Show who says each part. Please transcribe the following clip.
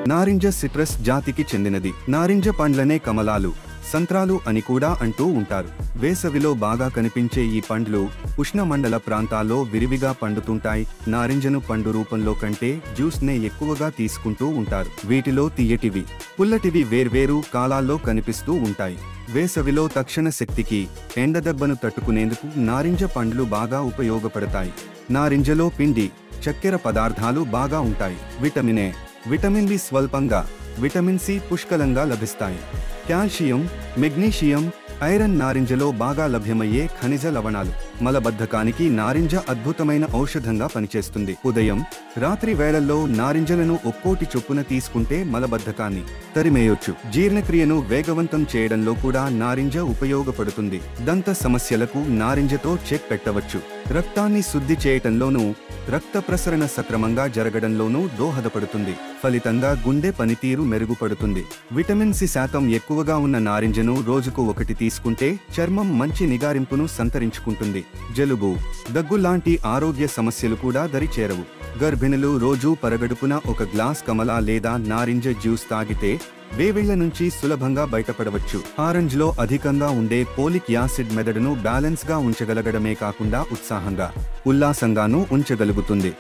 Speaker 1: నారింజ సిట్రస్ జాతికి చెందినది నారింజ పండ్లనే కమలాలు సంత్రాలు అని కూడా అంటూ ఉంటారు వేసవిలో బాగా కనిపించే ఈ పండ్లు ఉష్ణమండల ప్రాంతాల్లో విరివిగా పండుతుంటాయి నారింజను పండు రూపంలో కంటే జ్యూస్ నే ఎక్కువగా తీసుకుంటూ ఉంటారు వీటిలో తీయటివి పుల్లటివి వేర్వేరు కాలాల్లో కనిపిస్తూ ఉంటాయి వేసవిలో తక్షణ శక్తికి ఎండదెబ్బను తట్టుకునేందుకు నారింజ పండ్లు బాగా ఉపయోగపడతాయి నారింజలో పిండి చక్కెర పదార్థాలు బాగా ఉంటాయి విటమిన్ ఏ విటమిన్ బి స్వల్పంగా విటమిన్ సి పుష్కలంగా లభిస్తాయి కాల్షియం మెగ్నీషియం ఐరన్ నారింజలో బాగా లభ్యమయ్యే ఖనిజ లవణాలు మలబద్ధకానికి నారింజ అద్భుతమైన ఔషధంగా పనిచేస్తుంది ఉదయం రాత్రి వేళల్లో నారింజలను ఒక్కోటి చొప్పున తీసుకుంటే మలబద్ధకాన్ని తరిమేయొచ్చు జీర్ణక్రియను వేగవంతం చేయడంలో కూడా నారింజ ఉపయోగపడుతుంది దంత సమస్యలకు నారింజతో చెక్ పెట్టవచ్చు రక్తాన్ని శుద్ధి చేయటంలోనూ రక్త ప్రసరణ సక్రమంగా జరగడంలోనూ దోహదపడుతుంది ఫలితంగా గుండె పనితీరు మెరుగుపడుతుంది విటమిన్ సి శాతం ఎక్కువగా ఉన్న నారింజను రోజుకు ఒకటి తీసుకుంటే చర్మం మంచి నిగారింపును సంతరించుకుంటుంది జలుబు దగ్గు లాంటి ఆరోగ్య సమస్యలు కూడా దరిచేరవు గర్భిణులు రోజూ పరగడుపున ఒక గ్లాస్ కమల లేదా నారింజ జ్యూస్ తాగితే వేవిళ్ల నుంచి సులభంగా బయటపడవచ్చు ఆరెంజ్ లో అధికంగా ఉండే పోలిక్ యాసిడ్ మెదడును బ్యాలెన్స్ గా ఉంచగలగడమే కాకుండా ఉత్సాహంగా ఉల్లాసంగానూ ఉంచగలుగుతుంది